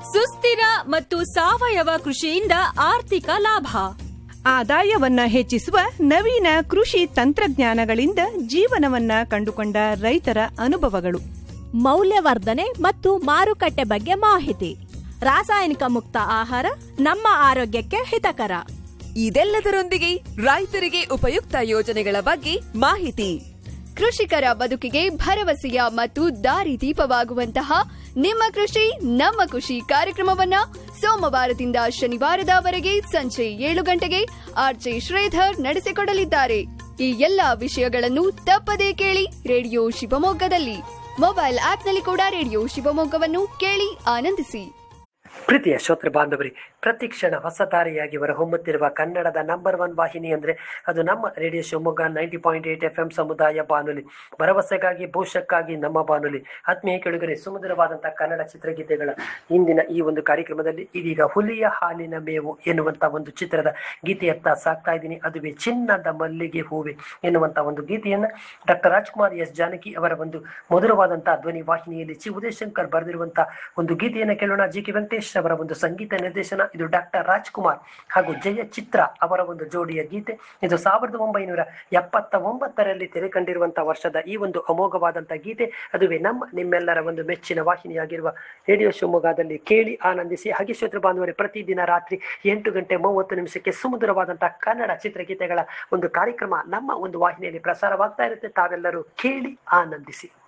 ಸುಸ್ಥಿರ ಮತ್ತು ಸಾವಯವ ಕೃಷಿಯಿಂದ ಆರ್ಥಿಕ ಲಾಭ ಆದಾಯವನ್ನ ಹೆಚ್ಚಿಸುವ ನವೀನ ಕೃಷಿ ತಂತ್ರಜ್ಞಾನಗಳಿಂದ ಜೀವನವನ್ನ ಕಂಡುಕೊಂಡ ರೈತರ ಅನುಭವಗಳು ಮೌಲ್ಯವರ್ಧನೆ ಮತ್ತು ಮಾರುಕಟ್ಟೆ ಬಗ್ಗೆ ಮಾಹಿತಿ ರಾಸಾಯನಿಕ ಮುಕ್ತ ಆಹಾರ ನಮ್ಮ ಆರೋಗ್ಯಕ್ಕೆ ಹಿತಕರ ಇದೆಲ್ಲದರೊಂದಿಗೆ ರೈತರಿಗೆ ಉಪಯುಕ್ತ ಯೋಜನೆಗಳ ಬಗ್ಗೆ ಮಾಹಿತಿ ಕೃಷಿಕರ ಬದುಕಿಗೆ ಭರವಸೆಯ ಮತ್ತು ದಾರಿದೀಪವಾಗುವಂತಹ ನಿಮ್ಮ ಕೃಷಿ ನಮ್ಮ ಖುಷಿ ಕಾರ್ಯಕ್ರಮವನ್ನ ಸೋಮವಾರದಿಂದ ಶನಿವಾರದವರೆಗೆ ಸಂಜೆ ಏಳು ಗಂಟೆಗೆ ಆರ್ಜೆ ಶ್ರೀಧರ್ ನಡೆಸಿಕೊಡಲಿದ್ದಾರೆ ಈ ಎಲ್ಲಾ ವಿಷಯಗಳನ್ನು ತಪ್ಪದೇ ಕೇಳಿ ರೇಡಿಯೋ ಶಿವಮೊಗ್ಗದಲ್ಲಿ ಮೊಬೈಲ್ ಆಪ್ನಲ್ಲಿ ಕೂಡ ರೇಡಿಯೋ ಶಿವಮೊಗ್ಗವನ್ನು ಕೇಳಿ ಆನಂದಿಸಿ ಪ್ರೀತಿಯ ಶ್ರೋತೃ ಬಾಂಧವರಿ ಪ್ರತಿಕ್ಷಣ ಹೊಸ ದಾರಿಯಾಗಿ ಹೊಮ್ಮುತ್ತಿರುವ ಕನ್ನಡದ ನಂಬರ್ ಒನ್ ವಾಹಿನಿ ಅಂದರೆ ಅದು ನಮ್ಮ radio Shivamogga ninety point eight F M ಸಮುದಾಯ ಬಾನುಲಿ ಭರವಸೆಗಾಗಿ ಭವಿಷ್ಯಕ್ಕಾಗಿ ನಮ್ಮ ಬಾನುಲಿ ಆತ್ಮೀಯ ಕೆಳಗರೆ ಸುಮಧುರವಾದಂತಹ ಕನ್ನಡ ಚಿತ್ರಗೀತೆಗಳ ಇಂದಿನ ಈ ಒಂದು ಕಾರ್ಯಕ್ರಮದಲ್ಲಿ ಇದೀಗ ಹುಲಿಯ ಹಾಲಿನ ಮೇವು ಎನ್ನುವಂತ ಒಂದು ಚಿತ್ರದ ಗೀತೆಯತ್ತ ಸಾಕ್ತಾ ಇದ್ದೀನಿ ಅದುವೇ ಚಿನ್ನದ ಮಲ್ಲಿಗೆ ಹೂವೆ ಎನ್ನುವಂತ ಒಂದು ಗೀತೆಯನ್ನ ಡಾಕ್ಟರ್ ರಾಜ್ಕುಮಾರ್ ಎಸ್ ಜಾನಕಿ ಅವರ ಒಂದು ಮಧುರವಾದಂತಹ ಧ್ವನಿ ವಾಹಿನಿಯಲ್ಲಿ ಚಿ ಉದಯಶಂಕರ್ ಬರೆದಿರುವಂತಹ ಒಂದು ಗೀತೆಯನ್ನು ಕೇಳೋಣ ಜಿ ಕೆ ವೆಂಕಟೇಶ್ ಅವರ ಒಂದು ಸಂಗೀತ ನಿರ್ದೇಶನ ಇದು ಡಾಕ್ಟರ್ ರಾಜ್ಕುಮಾರ್ ಹಾಗೂ ಜಯ ಚಿತ್ರ ಅವರ ಒಂದು ಜೋಡಿಯ ಗೀತೆ ಇದು ಸಾವಿರದ ಒಂಬೈನೂರ ಎಪ್ಪತ್ತ ಒಂಬತ್ತರಲ್ಲಿ ತೆರೆ ಕಂಡಿರುವಂತಹ ವರ್ಷದ ಈ ಒಂದು ಅಮೋಘವಾದಂತಹ ಗೀತೆ ಅದುವೇ ನಮ್ಮ ನಿಮ್ಮೆಲ್ಲರ ಒಂದು ಮೆಚ್ಚಿನ ವಾಹಿನಿಯಾಗಿರುವ ರೇಡಿಯೋ ಶಿವಮೊಗ್ಗದಲ್ಲಿ ಕೇಳಿ ಆನಂದಿಸಿ ಹಾಗೆ ಶ್ರೋತೃ ಬಾಂಧವರೇ ಪ್ರತಿದಿನ ರಾತ್ರಿ ಎಂಟು ಗಂಟೆ ಮೂವತ್ತು ನಿಮಿಷಕ್ಕೆ ಸುಮಧುರವಾದಂತಹ ಕನ್ನಡ ಚಿತ್ರಗೀತೆಗಳ ಒಂದು ಕಾರ್ಯಕ್ರಮ ನಮ್ಮ ಒಂದು ವಾಹಿನಿಯಲ್ಲಿ ಪ್ರಸಾರವಾಗ್ತಾ ಇರುತ್ತೆ ತಾವೆಲ್ಲರೂ ಕೇಳಿ ಆನಂದಿಸಿ